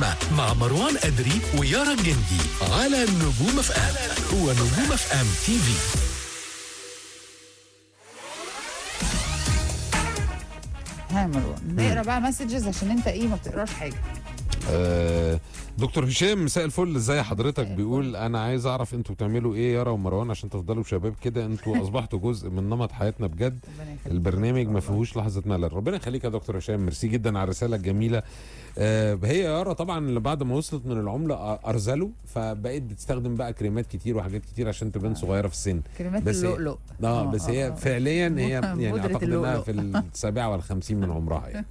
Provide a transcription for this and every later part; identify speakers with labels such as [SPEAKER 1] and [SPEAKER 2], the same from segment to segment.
[SPEAKER 1] الزحمة مع مروان أدري ويارا الجندي على نجوم اف ام هو نجوم اف ام تي في
[SPEAKER 2] ها مروان نقرا بقى مسجز عشان انت ايه ما بتقراش حاجه
[SPEAKER 3] آه، دكتور هشام مساء الفل ازاي حضرتك
[SPEAKER 2] مساء
[SPEAKER 3] بيقول انا عايز اعرف انتوا بتعملوا ايه يارا ومروان عشان تفضلوا شباب كده انتوا اصبحتوا جزء من نمط حياتنا بجد
[SPEAKER 2] ربنا يخليك.
[SPEAKER 3] البرنامج ما فيهوش لحظه ملل ربنا يخليك يا دكتور هشام ميرسي جدا على الرساله الجميله آه هي يارا طبعا اللي بعد ما وصلت من العمله أ- ارزلوا فبقيت بتستخدم بقى كريمات كتير وحاجات كتير عشان تبان صغيره في السن
[SPEAKER 2] كلمات
[SPEAKER 3] بس هي-
[SPEAKER 2] اللؤلؤ
[SPEAKER 3] اه بس هي فعليا هي يعني
[SPEAKER 2] بودرة
[SPEAKER 3] اعتقد انها
[SPEAKER 2] اللؤلؤ.
[SPEAKER 3] في السابعه والخمسين من عمرها يعني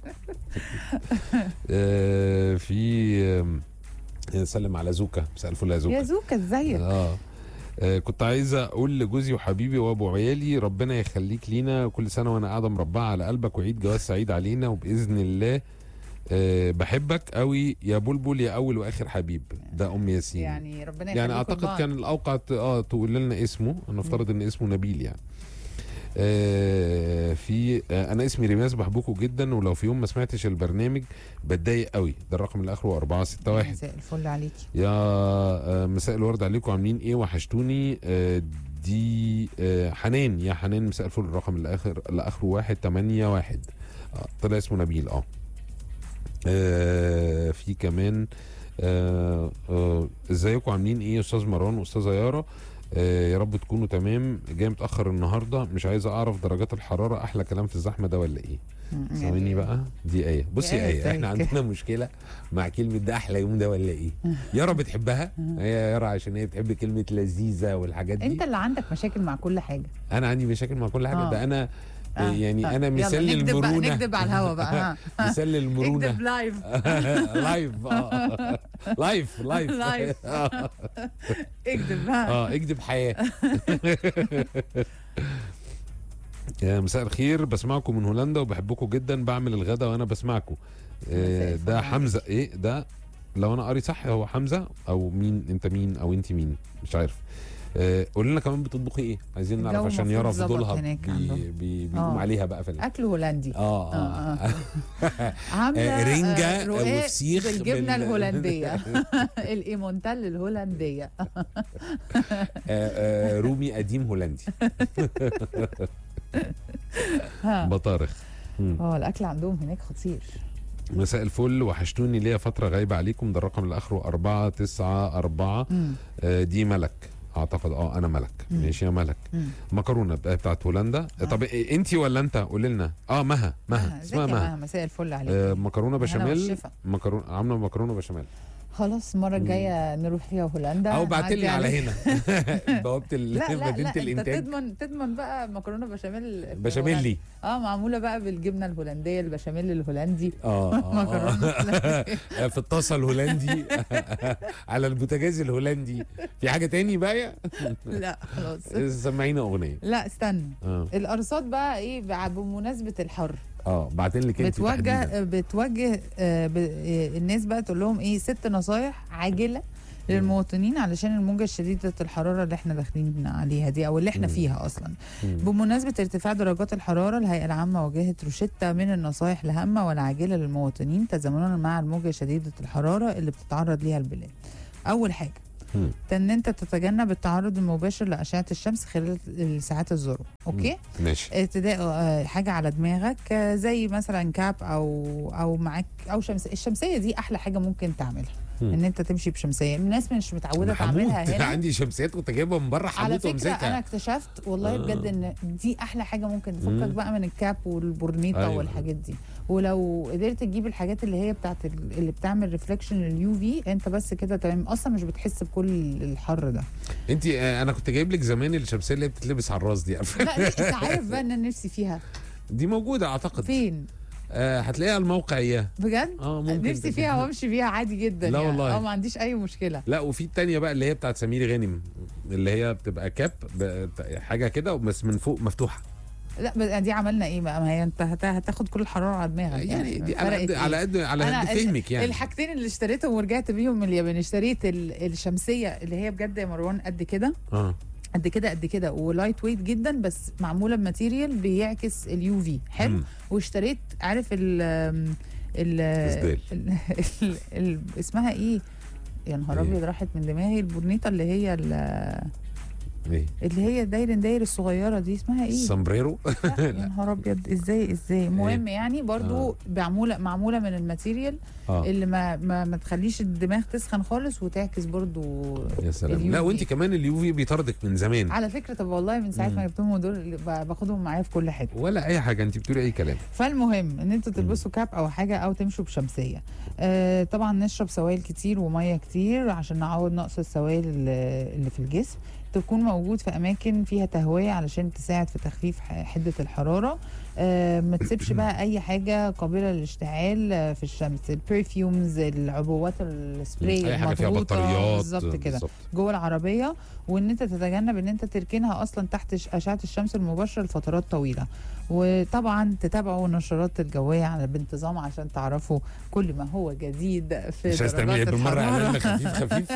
[SPEAKER 3] آه في آم، سلم على زوكا مساء الفل يا
[SPEAKER 2] يا
[SPEAKER 3] زوكا
[SPEAKER 2] زوكا ازيك
[SPEAKER 3] اه آه، كنت عايزه اقول لجوزي وحبيبي وابو عيالي ربنا يخليك لينا كل سنه وانا قاعده مربعه على قلبك وعيد جواز سعيد علينا وباذن الله أه بحبك قوي يا بلبل يا اول واخر حبيب ده ام ياسين
[SPEAKER 2] يعني ربنا يخليك
[SPEAKER 3] يعني اعتقد كان الاوقع ت- اه تقول لنا اسمه نفترض ان اسمه نبيل يعني آه في آه انا اسمي ريماس بحبكم جدا ولو في يوم ما سمعتش البرنامج بتضايق قوي ده الرقم اللي اخره 461
[SPEAKER 2] مساء الفل عليكي
[SPEAKER 3] يا آه مساء الورد عليكم عاملين ايه وحشتوني آه دي آه حنان يا حنان مساء الفل الرقم اللي اخر اللي اخره 181 آه طلع اسمه نبيل اه آه، في كمان آه، آه، ازيكم عاملين ايه يا استاذ مروان واستاذه يارا آه، يا رب تكونوا تمام جاي متاخر النهارده مش عايز اعرف درجات الحراره احلى كلام في الزحمه ده ولا ايه ثواني بقى دي ايه بصي
[SPEAKER 2] يا
[SPEAKER 3] ايه
[SPEAKER 2] ازيك؟
[SPEAKER 3] احنا عندنا مشكله مع كلمه ده احلى يوم ده ولا ايه يارا بتحبها هي يارا عشان هي بتحب كلمه لذيذه والحاجات دي
[SPEAKER 2] انت اللي عندك مشاكل مع كل حاجه
[SPEAKER 3] انا عندي مشاكل مع كل حاجه
[SPEAKER 2] آه.
[SPEAKER 3] ده انا
[SPEAKER 2] آه.
[SPEAKER 3] يعني
[SPEAKER 2] آه.
[SPEAKER 3] انا
[SPEAKER 2] يلا
[SPEAKER 3] مثال
[SPEAKER 2] نكدب بقى
[SPEAKER 3] للمرونه
[SPEAKER 2] نكدب على الهوا بقى ها
[SPEAKER 3] مثال للمرونه
[SPEAKER 2] اكدب لايف
[SPEAKER 3] لايف آه. لايف لايف
[SPEAKER 2] لايف.
[SPEAKER 3] اه
[SPEAKER 2] اكدب ها
[SPEAKER 3] آه، اكدب حياه يا مساء الخير بسمعكم من هولندا وبحبكم جدا بعمل الغدا وانا بسمعكم آه،
[SPEAKER 2] مساء الفل
[SPEAKER 3] ده
[SPEAKER 2] عليك.
[SPEAKER 3] حمزه ايه ده لو انا قاري صح هو حمزه او مين انت مين او انت مين مش عارف آه، قول لنا كمان بتطبخي ايه عايزين نعرف
[SPEAKER 2] الجو
[SPEAKER 3] عشان
[SPEAKER 2] المفروض
[SPEAKER 3] يرى
[SPEAKER 2] ظبط
[SPEAKER 3] فضولها
[SPEAKER 2] هناك
[SPEAKER 3] بي
[SPEAKER 2] عندهم.
[SPEAKER 3] بي بيقوم
[SPEAKER 2] آه.
[SPEAKER 3] عليها بقى في ال-
[SPEAKER 2] اكل هولندي
[SPEAKER 3] اه
[SPEAKER 2] آه،
[SPEAKER 3] اه
[SPEAKER 2] عامله
[SPEAKER 3] آه، رنجة
[SPEAKER 2] آه، رقاق
[SPEAKER 3] وفسيخ
[SPEAKER 2] بالجبنه
[SPEAKER 3] بال-
[SPEAKER 2] الهولنديه الايمونتال الهولنديه
[SPEAKER 3] آه، آه، رومي قديم هولندي
[SPEAKER 2] ها
[SPEAKER 3] بطارخ مم.
[SPEAKER 2] اه الاكل عندهم هناك خطير
[SPEAKER 3] مساء الفل وحشتوني ليا فترة غايبة عليكم ده الرقم اللي آخره أربعة تسعة أربعة
[SPEAKER 2] مم.
[SPEAKER 3] آه، دي ملك أعتقد أه أنا ملك
[SPEAKER 2] مم.
[SPEAKER 3] ماشي يا ملك
[SPEAKER 2] مم.
[SPEAKER 3] مكرونة بقى بتاعت هولندا
[SPEAKER 2] آه.
[SPEAKER 3] طب إيه أنت ولا أنت قولي لنا أه مها مها
[SPEAKER 2] ازيك
[SPEAKER 3] اسمها
[SPEAKER 2] يا
[SPEAKER 3] مها
[SPEAKER 2] مها مساء الفل عليك
[SPEAKER 3] آه، مكرونة
[SPEAKER 2] بالهنا
[SPEAKER 3] بشاميل
[SPEAKER 2] والشفا.
[SPEAKER 3] مكرونة عاملة مكرونة بشاميل
[SPEAKER 2] خلاص المره الجايه نروح فيها هولندا
[SPEAKER 3] أو بعت
[SPEAKER 2] نعدي
[SPEAKER 3] لي على
[SPEAKER 2] عليك.
[SPEAKER 3] هنا بوابة ال-
[SPEAKER 2] لا لا
[SPEAKER 3] مدينة
[SPEAKER 2] لا انت
[SPEAKER 3] الإنتاج
[SPEAKER 2] تضمن تضمن بقى مكرونه بشاميل في
[SPEAKER 3] بشاميلي
[SPEAKER 2] هولندا. اه معموله بقى بالجبنه الهولنديه البشاميل الهولندي
[SPEAKER 3] اه آه،
[SPEAKER 2] مكرونه
[SPEAKER 3] آه. في الطاسة الهولندي على البوتاجاز الهولندي في حاجة تاني بقى
[SPEAKER 2] لا خلاص
[SPEAKER 3] سمعينا أغنية
[SPEAKER 2] لا استنى
[SPEAKER 3] اه
[SPEAKER 2] الارصاد بقى ايه بع- بمناسبه الحر
[SPEAKER 3] اه بعتين لك انت تحديداً.
[SPEAKER 2] بتوجه بتوجه آه، ب- آه، الناس بقى تقول لهم ايه ست نصايح عاجله للمواطنين علشان الموجه الشديده الحراره اللي احنا داخلين عليها دي او اللي احنا
[SPEAKER 3] مم.
[SPEAKER 2] فيها اصلا
[SPEAKER 3] مم.
[SPEAKER 2] بمناسبه ارتفاع درجات الحراره الهيئه العامه وجهت روشته من النصائح الهامه والعاجله للمواطنين تزامنا مع الموجه شديده الحراره اللي بتتعرض ليها البلاد اول حاجه
[SPEAKER 3] مم.
[SPEAKER 2] ان انت تتجنب التعرض المباشر لاشعه الشمس خلال الساعات الذروه اوكي
[SPEAKER 3] ماشي
[SPEAKER 2] ارتداء آه، حاجه على دماغك آه، زي مثلا كاب او او معاك او شمس الشمسيه دي احلى حاجه ممكن تعملها
[SPEAKER 3] مم.
[SPEAKER 2] ان انت تمشي بشمسيه الناس مش متعوده
[SPEAKER 3] أنا
[SPEAKER 2] تعملها
[SPEAKER 3] هموت.
[SPEAKER 2] هنا
[SPEAKER 3] عندي شمسيات كنت جايبها من بره
[SPEAKER 2] على
[SPEAKER 3] هموت
[SPEAKER 2] فكره انا
[SPEAKER 3] وامسكها
[SPEAKER 2] اكتشفت والله
[SPEAKER 3] آه.
[SPEAKER 2] بجد ان دي احلى حاجه ممكن تفكك
[SPEAKER 3] مم.
[SPEAKER 2] بقى من الكاب والبورنيطه
[SPEAKER 3] أيوة.
[SPEAKER 2] والحاجات دي ولو قدرت تجيب الحاجات اللي هي بتاعت ال- اللي بتعمل ريفلكشن اليو في انت بس كده تمام اصلا مش بتحس بكل الحر ده
[SPEAKER 3] انت آه، انا كنت جايب لك زمان الشمسيه اللي هي بتتلبس على الراس دي عارفة؟
[SPEAKER 2] لا دي انت عارف بقى ان انا نفسي فيها
[SPEAKER 3] دي موجوده اعتقد
[SPEAKER 2] فين
[SPEAKER 3] آه هتلاقيها على الموقع اياه
[SPEAKER 2] بجد
[SPEAKER 3] اه ممكن
[SPEAKER 2] نفسي فيها وامشي فيها عادي جدا
[SPEAKER 3] لا
[SPEAKER 2] يعني.
[SPEAKER 3] والله.
[SPEAKER 2] اه ما عنديش اي مشكله
[SPEAKER 3] لا وفي التانية بقى اللي هي بتاعت سمير غانم اللي هي بتبقى كاب ب- حاجه كده بس من فوق مفتوحه
[SPEAKER 2] لا بس دي عملنا ايه بقى ما هي انت هت- هتاخد كل الحراره على دماغك
[SPEAKER 3] يعني دي على
[SPEAKER 2] فرقت
[SPEAKER 3] قد
[SPEAKER 2] إيه؟
[SPEAKER 3] على قد على
[SPEAKER 2] أنا
[SPEAKER 3] قد
[SPEAKER 2] ال-
[SPEAKER 3] فهمك يعني
[SPEAKER 2] الحاجتين اللي اشتريتهم ورجعت بيهم من اليابان اشتريت ال- الشمسيه اللي هي بجد يا مروان قد كده
[SPEAKER 3] اه
[SPEAKER 2] قد كده قد كده ولايت ويت جدا بس معموله بماتيريال بيعكس اليو في حلو
[SPEAKER 3] مم.
[SPEAKER 2] واشتريت عارف ال ال
[SPEAKER 3] إسدال.
[SPEAKER 2] ال- ال- ال- اسمها ايه يا نهار
[SPEAKER 3] إيه؟
[SPEAKER 2] ابيض راحت من دماغي البورنيطه اللي هي ال-
[SPEAKER 3] ايه
[SPEAKER 2] اللي هي داير داير الصغيره دي اسمها ايه
[SPEAKER 3] السمبريرو
[SPEAKER 2] لا، يا نهار ابيض ازاي ازاي المهم يعني برضو
[SPEAKER 3] آه.
[SPEAKER 2] معموله معموله من الماتيريال
[SPEAKER 3] اه
[SPEAKER 2] اللي ما ما, ما تخليش الدماغ تسخن خالص وتعكس برضو
[SPEAKER 3] يا سلام
[SPEAKER 2] اليو
[SPEAKER 3] لا
[SPEAKER 2] في.
[SPEAKER 3] وانت كمان اليو في بيطاردك من زمان
[SPEAKER 2] على فكره طب والله من ساعه ما
[SPEAKER 3] مم.
[SPEAKER 2] جبتهم دول ب- باخدهم معايا في كل حته
[SPEAKER 3] ولا اي حاجه انت بتقولي اي كلام
[SPEAKER 2] فالمهم ان انتوا تلبسوا كاب او حاجه او تمشوا بشمسيه آه طبعا نشرب سوائل كتير وميه كتير عشان نعوض نقص السوائل اللي اللي في الجسم تكون موجود في اماكن فيها تهويه علشان تساعد في تخفيف ح- حده الحراره آه ما تسيبش بقى اي حاجه قابله للاشتعال آه، في الشمس البرفيومز العبوات السبراي
[SPEAKER 3] اي حاجه فيها
[SPEAKER 2] المضغوطة،
[SPEAKER 3] بطاريات
[SPEAKER 2] بالظبط كده جوه العربيه وان انت تتجنب ان انت تركنها اصلا تحت ش- اشعه الشمس المباشره لفترات طويله وطبعا تتابعوا النشرات الجويه على بانتظام عشان تعرفوا كل ما هو جديد في
[SPEAKER 3] مش عايز تعملي
[SPEAKER 2] درجات
[SPEAKER 3] بالمره
[SPEAKER 2] الحرارة.
[SPEAKER 3] اعلان خفيف خفيف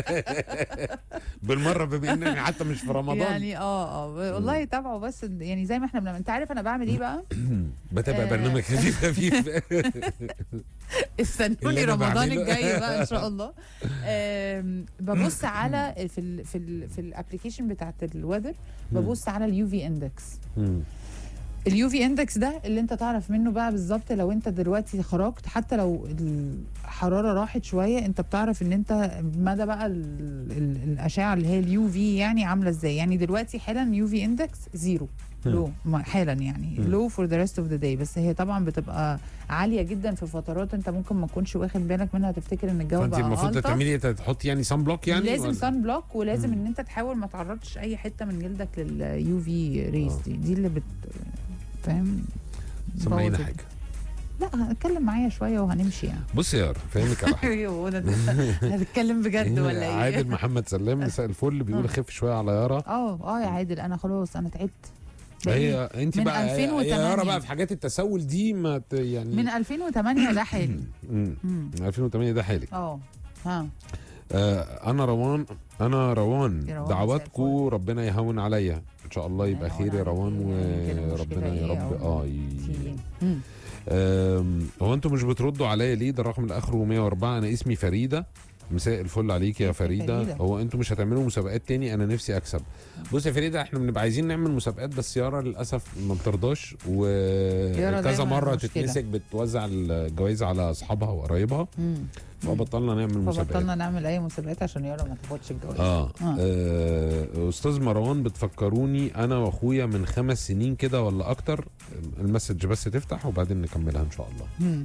[SPEAKER 3] بالمره بما انني حتى مش في رمضان
[SPEAKER 2] يعني اه اه والله تابعوا بس يعني زي ما احنا بنعمل انت عارف انا بعمل ايه بقى
[SPEAKER 3] بتابع
[SPEAKER 2] آه.
[SPEAKER 3] برنامج خفيف خفيف
[SPEAKER 2] استنوني
[SPEAKER 3] اللي أنا
[SPEAKER 2] رمضان
[SPEAKER 3] بعمله.
[SPEAKER 2] الجاي بقى ان شاء الله آم، ببص على في ال في ال في الابلكيشن بتاعت الويذر ببص على اليو في اندكس
[SPEAKER 3] مم.
[SPEAKER 2] اليو في اندكس ده اللي انت تعرف منه بقى بالظبط لو انت دلوقتي خرجت حتى لو الحراره راحت شويه انت بتعرف ان انت مدى بقى ال ال الاشعه اللي هي اليو في يعني عامله ازاي يعني دلوقتي حالا يو في اندكس زيرو لو حالا يعني
[SPEAKER 3] مم.
[SPEAKER 2] لو فور ذا ريست اوف ذا داي بس هي طبعا بتبقى عاليه جدا في فترات انت ممكن ما تكونش واخد بالك منها تفتكر ان الجو
[SPEAKER 3] فانت
[SPEAKER 2] بقى
[SPEAKER 3] المفروض
[SPEAKER 2] ألطف.
[SPEAKER 3] تعملي إيه؟ تحطي يعني سان بلوك يعني
[SPEAKER 2] لازم
[SPEAKER 3] ولا؟
[SPEAKER 2] سان بلوك ولازم
[SPEAKER 3] مم.
[SPEAKER 2] ان انت تحاول ما تعرضش اي حته من جلدك لليو في ريز
[SPEAKER 3] آه.
[SPEAKER 2] دي دي اللي بت فاهم
[SPEAKER 3] سمعينا
[SPEAKER 2] بوظ-
[SPEAKER 3] حاجه
[SPEAKER 2] لا هنتكلم معايا شويه وهنمشي يعني
[SPEAKER 3] بص يا يارا فاهمك على حاجه
[SPEAKER 2] ايوه ده هنتكلم بجد ولا ايه
[SPEAKER 3] عادل محمد سلام مساء الفل بيقول
[SPEAKER 2] آه.
[SPEAKER 3] خف شويه على يارا
[SPEAKER 2] اه اه يا عادل انا خلاص انا تعبت
[SPEAKER 3] هي انت
[SPEAKER 2] من
[SPEAKER 3] بقى يا
[SPEAKER 2] 2008.
[SPEAKER 3] يارا بقى في حاجات التسول دي ما ت- يعني
[SPEAKER 2] من 2008 ده حالي
[SPEAKER 3] مم.
[SPEAKER 2] مم.
[SPEAKER 3] من 2008 ده حالك
[SPEAKER 2] اه ها
[SPEAKER 3] آه انا روان انا روان
[SPEAKER 2] يا روان،
[SPEAKER 3] دعواتكم
[SPEAKER 2] مساء
[SPEAKER 3] ربنا يهون عليا ان شاء الله يبقى
[SPEAKER 2] يهون
[SPEAKER 3] خير يا
[SPEAKER 2] عليك
[SPEAKER 3] روان
[SPEAKER 2] إيه؟ كده مشكلة
[SPEAKER 3] وربنا يا
[SPEAKER 2] إيه
[SPEAKER 3] رب
[SPEAKER 2] أو
[SPEAKER 3] اه
[SPEAKER 2] في
[SPEAKER 3] ي-
[SPEAKER 2] إيه؟ مم.
[SPEAKER 3] آم، هو انتوا مش بتردوا عليا ليه ده الرقم اللي اخره 104 انا اسمي فريده مساء الفل عليك يا فريده
[SPEAKER 2] فريدة.
[SPEAKER 3] هو انتوا مش هتعملوا مسابقات تاني انا نفسي اكسب بص يا فريده احنا بنبقى عايزين نعمل مسابقات بس يارا للاسف ما بترضاش
[SPEAKER 2] يارا
[SPEAKER 3] وكذا
[SPEAKER 2] دايماً
[SPEAKER 3] مره
[SPEAKER 2] مشكلة.
[SPEAKER 3] تتمسك بتوزع الجوائز على اصحابها وقرايبها
[SPEAKER 2] مم.
[SPEAKER 3] فبطلنا نعمل مسابقات
[SPEAKER 2] فبطلنا نعمل اي مسابقات عشان يارا ما تاخدش الجواز
[SPEAKER 3] آه.
[SPEAKER 2] آه.
[SPEAKER 3] اه استاذ مروان بتفكروني انا واخويا من خمس سنين كده ولا اكتر المسج بس تفتح وبعدين نكملها ان شاء الله
[SPEAKER 2] مم.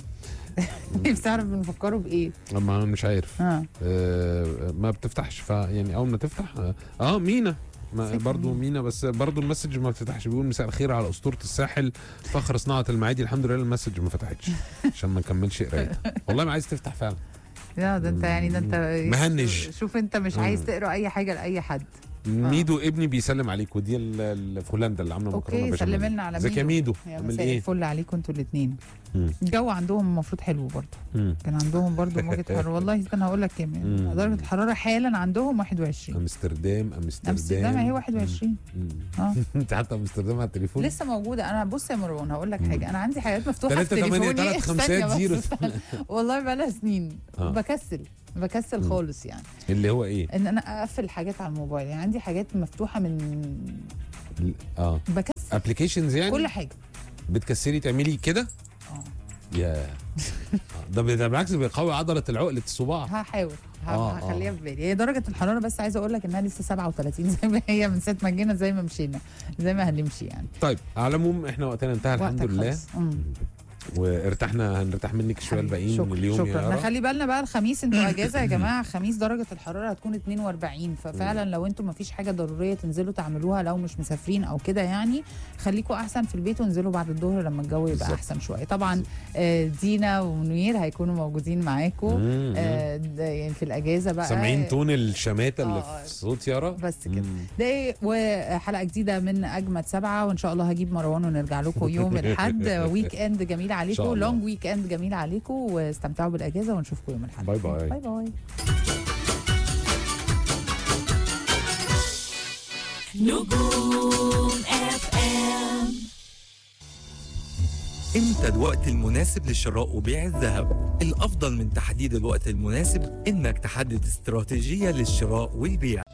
[SPEAKER 2] نفسي اعرف بنفكروا بايه
[SPEAKER 3] اما أنا مش عارف
[SPEAKER 2] اه
[SPEAKER 3] آه ما بتفتحش فيعني اول ما تفتح اه, آه مينا ما
[SPEAKER 2] سيبها
[SPEAKER 3] برضو
[SPEAKER 2] مينا.
[SPEAKER 3] مينا بس برضو المسج ما بتفتحش بيقول مساء الخير على اسطوره الساحل فخر صناعه المعادي الحمد لله المسج ما فتحتش عشان ما نكملش قرايتها والله ما عايز تفتح فعلا
[SPEAKER 2] لا ده انت يعني ده انت
[SPEAKER 3] مهنج.
[SPEAKER 2] شوف انت مش
[SPEAKER 3] مم.
[SPEAKER 2] عايز تقرا اي حاجه لاي حد
[SPEAKER 3] ميدو ابني بيسلم عليك ودي ال- ال- في هولندا اللي عامله مكرونه
[SPEAKER 2] اوكي
[SPEAKER 3] بشاميل.
[SPEAKER 2] سلم لنا على
[SPEAKER 3] ازيك يا ميدو
[SPEAKER 2] يا
[SPEAKER 3] عامل
[SPEAKER 2] مساء
[SPEAKER 3] ايه
[SPEAKER 2] الفل عليكم انتوا الاثنين
[SPEAKER 3] مم.
[SPEAKER 2] الجو عندهم المفروض حلو برضه
[SPEAKER 3] مم.
[SPEAKER 2] كان عندهم برضه موجة حرارة والله استنى هقول لك كام
[SPEAKER 3] مم.
[SPEAKER 2] درجة الحرارة حالا عندهم 21
[SPEAKER 3] امستردام امستردام
[SPEAKER 2] امستردام اهي 21
[SPEAKER 3] مم.
[SPEAKER 2] اه
[SPEAKER 3] انت حتى امستردام على التليفون
[SPEAKER 2] لسه موجودة انا بص يا مروان هقول لك
[SPEAKER 3] مم.
[SPEAKER 2] حاجة انا عندي حاجات مفتوحة في
[SPEAKER 3] تلاتة تمانية
[SPEAKER 2] تليفوني
[SPEAKER 3] تلات خمسات
[SPEAKER 2] ثانية بس
[SPEAKER 3] زيرو.
[SPEAKER 2] استنى. والله بقالها سنين
[SPEAKER 3] آه.
[SPEAKER 2] بكسل بكسل
[SPEAKER 3] مم.
[SPEAKER 2] خالص يعني
[SPEAKER 3] اللي هو ايه
[SPEAKER 2] ان انا اقفل حاجات على الموبايل يعني عندي حاجات مفتوحة من
[SPEAKER 3] ال- اه
[SPEAKER 2] بكسل
[SPEAKER 3] ابلكيشنز يعني
[SPEAKER 2] كل حاجة
[SPEAKER 3] بتكسري تعملي كده
[SPEAKER 2] اه
[SPEAKER 3] يا آه. ده ده بالعكس بيقوي عضله العقله الصباع
[SPEAKER 2] هحاول ه-
[SPEAKER 3] آه،
[SPEAKER 2] هخليها
[SPEAKER 3] آه.
[SPEAKER 2] في بالي هي درجه الحراره بس عايزه اقول لك انها لسه 37 زي ما هي من ساعه ما جينا زي ما مشينا زي ما هنمشي يعني
[SPEAKER 3] طيب على العموم احنا وقتنا انتهى الحمد
[SPEAKER 2] وقتك
[SPEAKER 3] لله
[SPEAKER 2] خلص. مم.
[SPEAKER 3] وارتحنا هنرتاح منك شويه الباقيين
[SPEAKER 2] شكرا
[SPEAKER 3] من اليوم يا
[SPEAKER 2] شكرا
[SPEAKER 3] يارا
[SPEAKER 2] نخلي بالنا بقى الخميس انتوا اجازه يا جماعه الخميس درجه الحراره هتكون 42 ففعلا لو انتوا ما فيش حاجه ضروريه تنزلوا تعملوها لو مش مسافرين او كده يعني خليكوا احسن في البيت وانزلوا بعد الظهر لما الجو يبقى
[SPEAKER 3] بالظبط.
[SPEAKER 2] احسن شويه طبعا آه، دينا ومنير هيكونوا موجودين معاكم
[SPEAKER 3] مم.
[SPEAKER 2] آه، ده يعني في الاجازه بقى
[SPEAKER 3] سامعين تون الشماته اللي
[SPEAKER 2] آه.
[SPEAKER 3] في صوت يارا
[SPEAKER 2] بس كده
[SPEAKER 3] مم.
[SPEAKER 2] ده إيه، وحلقه جديده من اجمد سبعه وان شاء الله هجيب مروان ونرجع لكم يوم الاحد ويك اند جميل عليكم
[SPEAKER 3] شاء الله.
[SPEAKER 2] لونج ويك اند جميل عليكم واستمتعوا بالاجازه ونشوفكم يوم الاحد
[SPEAKER 3] باي باي.
[SPEAKER 2] باي باي
[SPEAKER 4] نجوم اف ام امتى الوقت المناسب لشراء وبيع الذهب الافضل من تحديد الوقت المناسب انك تحدد استراتيجية للشراء والبيع